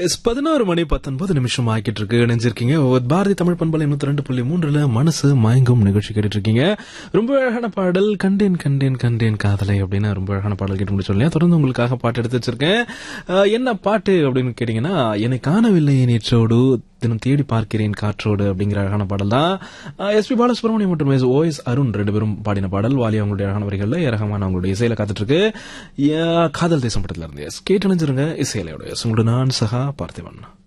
S பதினோரு மணி பத்தொன்பது நிமிஷம் ஆகிட்டு இருக்கு இணைஞ்சிருக்கீங்க ஒரு பாரதி தமிழ் பண்பலை நூத்தி ரெண்டு புள்ளி மூன்றுல மனசு மயங்கும் நிகழ்ச்சி கேட்டுட்டு இருக்கீங்க ரொம்ப அழகான பாடல் கண்டேன் கண்டேன் கண்டேன் காதலை அப்படின்னு ரொம்ப அழகான பாடல் கேட்டு முடிச்சு இல்லையா தொடர்ந்து உங்களுக்காக பாட்டு எடுத்து வச்சிருக்கேன் அஹ், என்ன பாட்டு அப்படின்னு கேட்டீங்கன்னா என்னை காணவில்லை நேற்றோடு தினம் தேடி பார்க்கிறேன் காற்றோடு அப்படிங்கிற அழகான பாடல் தான் எஸ் பி பாலசுப்ரமணியம் மற்றும் எஸ் ஓ எஸ் அருண் ரெண்டு பேரும் பாடின பாடல் வாலி அவங்களுடைய அழகான வரிகள்ல ரகமான அவங்களுடைய இசையில காத்துட்டு இருக்கு யா, காதல் தேசம் படத்துல இருந்து எஸ் கேட்டு நினைச்சிருங்க இசையிலையோட எஸ் உங்களோட நான் சகா பார்த்திபன்